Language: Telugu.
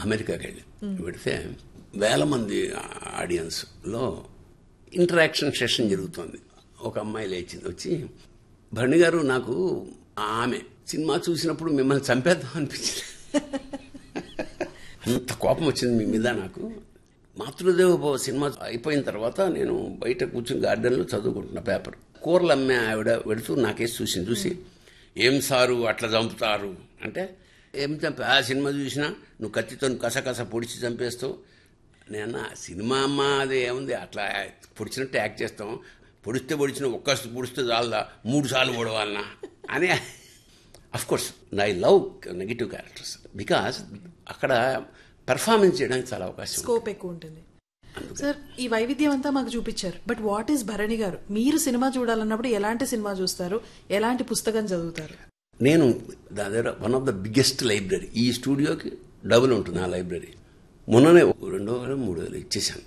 అమెరికాకి వెళ్ళి పెడితే వేల మంది ఆడియన్స్లో ఇంటరాక్షన్ సెషన్ జరుగుతుంది ఒక అమ్మాయి లేచింది వచ్చి భరణి గారు నాకు ఆమె సినిమా చూసినప్పుడు మిమ్మల్ని చంపేద్దాం అనిపించింది అంత కోపం వచ్చింది మీ మీద నాకు మాతృదేవ భవ సినిమా అయిపోయిన తర్వాత నేను బయట కూర్చుని గార్డెన్లో చదువుకుంటున్నా పేపర్ కూరలు అమ్మే ఆవిడ పెడుతూ నాకేసి చూసింది చూసి ఏం సారు అట్లా చంపుతారు అంటే ఏం చంపా ఆ సినిమా చూసినా నువ్వు కత్తితో కసకస పొడిచి చంపేస్తావు నేను ఆ సినిమా అమ్మ అది ఏముంది అట్లా పొడిచినట్టు యాక్ట్ చేస్తాం పొడిస్తే పొడిచిన ఒక్క పొడిస్తే చాలదా మూడు సార్లు పొడవాలనా అని of course I love negative characters because అక్కడ పెర్ఫార్మెన్స్ చేయడానికి చాలా అవకాశం ఉంది. స్కోప్ ఎక్కువ ఉంటుంది సార్ ఈ వైవిధ్యం అంతా మాకు చూపించారు బట్ వాట్ ఈస్ భరణి గారు మీరు సినిమా చూడాలన్నప్పుడు ఎలాంటి సినిమా చూస్తారు ఎలాంటి పుస్తకం చదువుతారు నేను దాని దగ్గర one of the biggest library ఈ స్టూడియోకి డబుల్ ఉంటుంది ఆ లైబ్రరీ మొన్ననే రెండో వేలు మూడో వేలు ఇచ్చేసాను